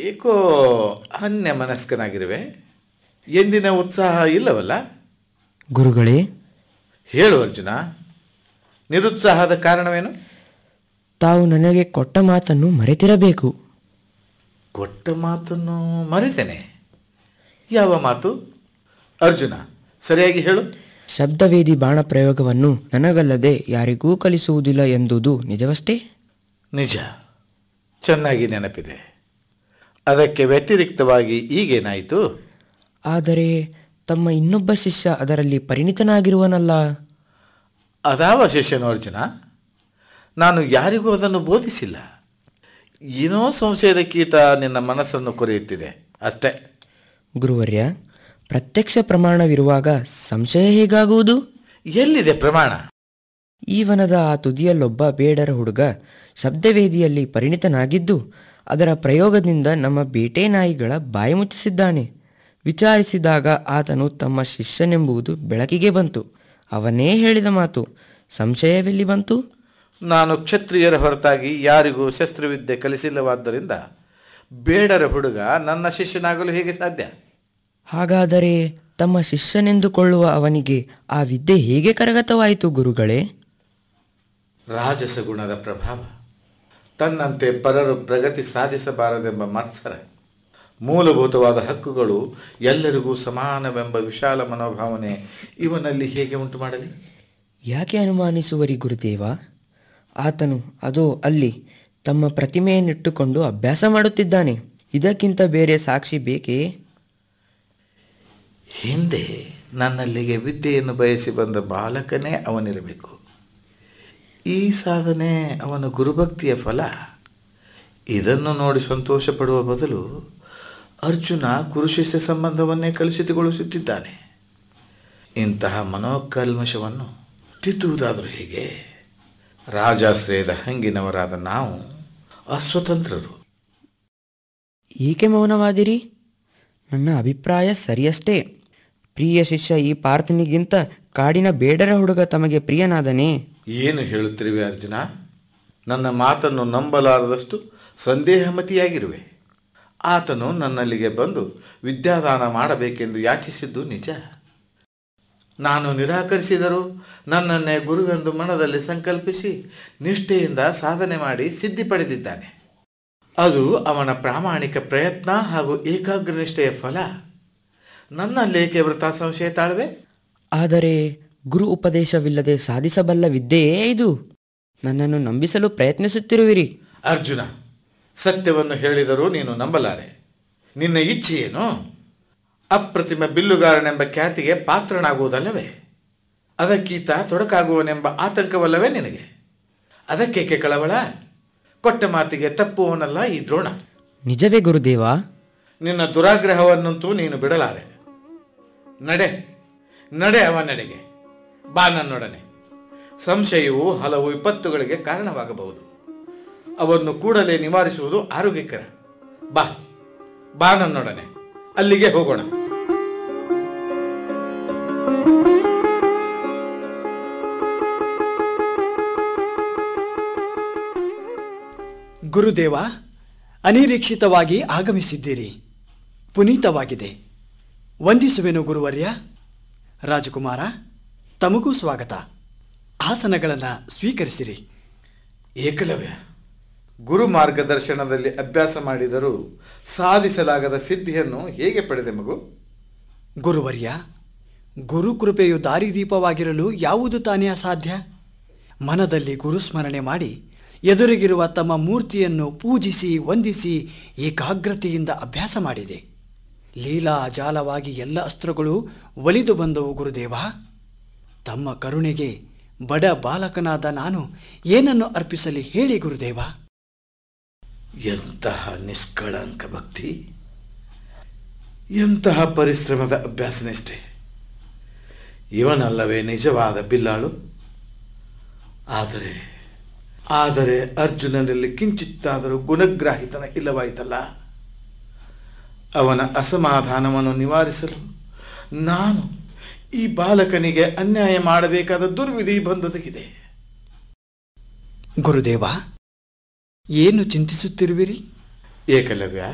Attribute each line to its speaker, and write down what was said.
Speaker 1: ಏಕೋ ಅನ್ಯ ಮನಸ್ಕನಾಗಿರುವೆ ಎಂದಿನ ಉತ್ಸಾಹ ಇಲ್ಲವಲ್ಲ
Speaker 2: ಗುರುಗಳೇ
Speaker 1: ಹೇಳು ಅರ್ಜುನ ನಿರುತ್ಸಾಹದ ಕಾರಣವೇನು
Speaker 2: ತಾವು ನನಗೆ ಕೊಟ್ಟ ಮಾತನ್ನು ಮರೆತಿರಬೇಕು
Speaker 1: ಕೊಟ್ಟ ಮಾತನ್ನು ಮರೆತೇನೆ ಯಾವ ಮಾತು ಅರ್ಜುನ ಸರಿಯಾಗಿ ಹೇಳು
Speaker 2: ಶಬ್ದವೇದಿ ಬಾಣ ಪ್ರಯೋಗವನ್ನು ನನಗಲ್ಲದೆ ಯಾರಿಗೂ ಕಲಿಸುವುದಿಲ್ಲ ಎಂದುದು ನಿಜವಷ್ಟೇ
Speaker 1: ನಿಜ ಚೆನ್ನಾಗಿ ನೆನಪಿದೆ ಅದಕ್ಕೆ ವ್ಯತಿರಿಕ್ತವಾಗಿ ಈಗೇನಾಯಿತು
Speaker 2: ಆದರೆ ತಮ್ಮ ಇನ್ನೊಬ್ಬ ಶಿಷ್ಯ ಅದರಲ್ಲಿ ಪರಿಣಿತನಾಗಿರುವನಲ್ಲ
Speaker 1: ಅದಾವ ಶಿಷ್ಯನು ಅರ್ಜುನ ನಾನು ಯಾರಿಗೂ ಅದನ್ನು ಬೋಧಿಸಿಲ್ಲ ಏನೋ ಸಂಶಯದ ಕೀಟ ನಿನ್ನ ಮನಸ್ಸನ್ನು ಕೊರೆಯುತ್ತಿದೆ ಅಷ್ಟೇ
Speaker 2: ಗುರುವರ್ಯ ಪ್ರತ್ಯಕ್ಷ ಪ್ರಮಾಣವಿರುವಾಗ ಸಂಶಯ ಹೇಗಾಗುವುದು
Speaker 1: ಎಲ್ಲಿದೆ ಪ್ರಮಾಣ
Speaker 2: ಈ ವನದ ಆ ತುದಿಯಲ್ಲೊಬ್ಬ ಬೇಡರ ಹುಡುಗ ಶಬ್ದವೇದಿಯಲ್ಲಿ ಪರಿಣಿತನಾಗಿದ್ದು ಅದರ ಪ್ರಯೋಗದಿಂದ ನಮ್ಮ ಬೇಟೆ ನಾಯಿಗಳ ಬಾಯಿ ಮುಚ್ಚಿಸಿದ್ದಾನೆ ವಿಚಾರಿಸಿದಾಗ ಆತನು ತಮ್ಮ ಶಿಷ್ಯನೆಂಬುದು ಬೆಳಕಿಗೆ ಬಂತು ಅವನೇ ಹೇಳಿದ ಮಾತು ಸಂಶಯವೆಲ್ಲಿ ಬಂತು
Speaker 1: ನಾನು ಕ್ಷತ್ರಿಯರ ಹೊರತಾಗಿ ಯಾರಿಗೂ ಶಸ್ತ್ರವಿದ್ಯೆ ಕಲಿಸಿಲ್ಲವಾದ್ದರಿಂದ ಬೇಡರ ಹುಡುಗ ನನ್ನ ಶಿಷ್ಯನಾಗಲು ಹೇಗೆ ಸಾಧ್ಯ
Speaker 2: ಹಾಗಾದರೆ ತಮ್ಮ ಶಿಷ್ಯನೆಂದುಕೊಳ್ಳುವ ಅವನಿಗೆ ಆ ವಿದ್ಯೆ ಹೇಗೆ ಕರಗತವಾಯಿತು ಗುರುಗಳೇ
Speaker 1: ರಾಜಸ ಗುಣದ ಪ್ರಭಾವ ತನ್ನಂತೆ ಪರರು ಪ್ರಗತಿ ಸಾಧಿಸಬಾರದೆಂಬ ಮತ್ಸರ ಮೂಲಭೂತವಾದ ಹಕ್ಕುಗಳು ಎಲ್ಲರಿಗೂ ಸಮಾನವೆಂಬ ವಿಶಾಲ ಮನೋಭಾವನೆ ಇವನಲ್ಲಿ ಹೇಗೆ ಉಂಟು ಮಾಡಲಿ
Speaker 2: ಯಾಕೆ ಅನುಮಾನಿಸುವರಿ ಗುರುದೇವ ಆತನು ಅದೋ ಅಲ್ಲಿ ತಮ್ಮ ಪ್ರತಿಮೆಯನ್ನಿಟ್ಟುಕೊಂಡು ಅಭ್ಯಾಸ ಮಾಡುತ್ತಿದ್ದಾನೆ ಇದಕ್ಕಿಂತ ಬೇರೆ ಸಾಕ್ಷಿ ಬೇಕೇ
Speaker 1: ಹಿಂದೆ ನನ್ನಲ್ಲಿಗೆ ವಿದ್ಯೆಯನ್ನು ಬಯಸಿ ಬಂದ ಬಾಲಕನೇ ಅವನಿರಬೇಕು ಈ ಸಾಧನೆ ಅವನ ಗುರುಭಕ್ತಿಯ ಫಲ ಇದನ್ನು ನೋಡಿ ಸಂತೋಷ ಪಡುವ ಬದಲು ಅರ್ಜುನ ಗುರುಶಿಷ್ಯ ಸಂಬಂಧವನ್ನೇ ಕಲುಷಿತಗೊಳಿಸುತ್ತಿದ್ದಾನೆ ಇಂತಹ ಮನೋಕಲ್ಮಶವನ್ನು ತಿದ್ದುವುದಾದರೂ ಹೇಗೆ ರಾಜಾಶ್ರಯದ ಹಂಗಿನವರಾದ ನಾವು ಅಸ್ವತಂತ್ರರು
Speaker 2: ಏಕೆ ಮೌನವಾದಿರಿ ನನ್ನ ಅಭಿಪ್ರಾಯ ಸರಿಯಷ್ಟೇ ಪ್ರಿಯ ಶಿಷ್ಯ ಈ ಪಾರ್ಥನಿಗಿಂತ ಕಾಡಿನ ಬೇಡರ ಹುಡುಗ ತಮಗೆ ಪ್ರಿಯನಾದನೇ
Speaker 1: ಏನು ಹೇಳುತ್ತಿರುವೆ ಅರ್ಜುನ ನನ್ನ ಮಾತನ್ನು ನಂಬಲಾರದಷ್ಟು ಸಂದೇಹಮತಿಯಾಗಿರುವೆ ಆತನು ನನ್ನಲ್ಲಿಗೆ ಬಂದು ವಿದ್ಯಾದಾನ ಮಾಡಬೇಕೆಂದು ಯಾಚಿಸಿದ್ದು ನಿಜ ನಾನು ನಿರಾಕರಿಸಿದರೂ ನನ್ನನ್ನೇ ಗುರುವೆಂದು ಮನದಲ್ಲಿ ಸಂಕಲ್ಪಿಸಿ ನಿಷ್ಠೆಯಿಂದ ಸಾಧನೆ ಮಾಡಿ ಸಿದ್ಧಿ ಪಡೆದಿದ್ದಾನೆ ಅದು ಅವನ ಪ್ರಾಮಾಣಿಕ ಪ್ರಯತ್ನ ಹಾಗೂ ಏಕಾಗ್ರ ನಿಷ್ಠೆಯ ಫಲ ನನ್ನಲ್ಲೇಕೆ ವೃಥಾ ಸಂಶಯ ತಾಳ್ವೆ
Speaker 2: ಆದರೆ ಗುರು ಉಪದೇಶವಿಲ್ಲದೆ ಸಾಧಿಸಬಲ್ಲ ವಿದ್ಯೆಯೇ ಇದು ನನ್ನನ್ನು ನಂಬಿಸಲು ಪ್ರಯತ್ನಿಸುತ್ತಿರುವಿರಿ
Speaker 1: ಅರ್ಜುನ ಸತ್ಯವನ್ನು ಹೇಳಿದರೂ ನೀನು ನಂಬಲಾರೆ ನಿನ್ನ ಇಚ್ಛೆ ಏನು ಅಪ್ರತಿಮ ಬಿಲ್ಲುಗಾರನೆಂಬ ಖ್ಯಾತಿಗೆ ಪಾತ್ರನಾಗುವುದಲ್ಲವೇ ಅದಕ್ಕೀತ ತೊಡಕಾಗುವನೆಂಬ ಆತಂಕವಲ್ಲವೇ ನಿನಗೆ ಅದಕ್ಕೇಕೆ ಕಳವಳ ಕೊಟ್ಟ ಮಾತಿಗೆ ತಪ್ಪುವವನಲ್ಲ ಈ ದ್ರೋಣ
Speaker 2: ನಿಜವೇ ಗುರುದೇವ
Speaker 1: ನಿನ್ನ ದುರಾಗ್ರಹವನ್ನಂತೂ ನೀನು ಬಿಡಲಾರೆ ನಡೆ ನಡೆ ಅವನೆಡೆಗೆ ಬಾ ನನ್ನೊಡನೆ ಸಂಶಯವು ಹಲವು ವಿಪತ್ತುಗಳಿಗೆ ಕಾರಣವಾಗಬಹುದು ಅವನ್ನು ಕೂಡಲೇ ನಿವಾರಿಸುವುದು ಆರೋಗ್ಯಕರ ಬಾ ಬಾ ನನ್ನೊಡನೆ ಅಲ್ಲಿಗೆ ಹೋಗೋಣ
Speaker 3: ಗುರುದೇವ ಅನಿರೀಕ್ಷಿತವಾಗಿ ಆಗಮಿಸಿದ್ದೀರಿ ಪುನೀತವಾಗಿದೆ ವಂದಿಸುವೆನು ಗುರುವರ್ಯ ರಾಜಕುಮಾರ ತಮಗೂ ಸ್ವಾಗತ ಆಸನಗಳನ್ನು ಸ್ವೀಕರಿಸಿರಿ
Speaker 1: ಏಕಲವ್ಯ ಗುರು ಮಾರ್ಗದರ್ಶನದಲ್ಲಿ ಅಭ್ಯಾಸ ಮಾಡಿದರೂ ಸಾಧಿಸಲಾಗದ ಸಿದ್ಧಿಯನ್ನು ಹೇಗೆ ಪಡೆದೆ ಮಗು
Speaker 3: ಗುರುವರ್ಯ ಗುರುಕೃಪೆಯು ದಾರಿದೀಪವಾಗಿರಲು ಯಾವುದು ತಾನೇ ಅಸಾಧ್ಯ ಮನದಲ್ಲಿ ಗುರುಸ್ಮರಣೆ ಮಾಡಿ ಎದುರಿಗಿರುವ ತಮ್ಮ ಮೂರ್ತಿಯನ್ನು ಪೂಜಿಸಿ ವಂದಿಸಿ ಏಕಾಗ್ರತೆಯಿಂದ ಅಭ್ಯಾಸ ಮಾಡಿದೆ ಲೀಲಾ ಜಾಲವಾಗಿ ಎಲ್ಲ ಅಸ್ತ್ರಗಳು ಒಲಿದು ಬಂದವು ಗುರುದೇವ ತಮ್ಮ ಕರುಣೆಗೆ ಬಡ ಬಾಲಕನಾದ ನಾನು ಏನನ್ನು ಅರ್ಪಿಸಲಿ ಹೇಳಿ ಗುರುದೇವ
Speaker 1: ಎಂತಹ ನಿಷ್ಕಳಂಕ ಭಕ್ತಿ ಎಂತಹ ಪರಿಶ್ರಮದ ಅಭ್ಯಾಸ ನಿಷ್ಠೆ ಇವನಲ್ಲವೇ ನಿಜವಾದ ಬಿಲ್ಲಾಳು ಆದರೆ ಆದರೆ ಅರ್ಜುನನಲ್ಲಿ ಕಿಂಚಿತ್ತಾದರೂ ಗುಣಗ್ರಾಹಿತನ ಇಲ್ಲವಾಯಿತಲ್ಲ ಅವನ ಅಸಮಾಧಾನವನ್ನು ನಿವಾರಿಸಲು ನಾನು ಈ ಬಾಲಕನಿಗೆ ಅನ್ಯಾಯ ಮಾಡಬೇಕಾದ ದುರ್ವಿಧಿ ಬಂದೊದಗಿದೆ
Speaker 3: ಗುರುದೇವ ಏನು ಚಿಂತಿಸುತ್ತಿರುವಿರಿ
Speaker 1: ಏಕಲವ್ಯ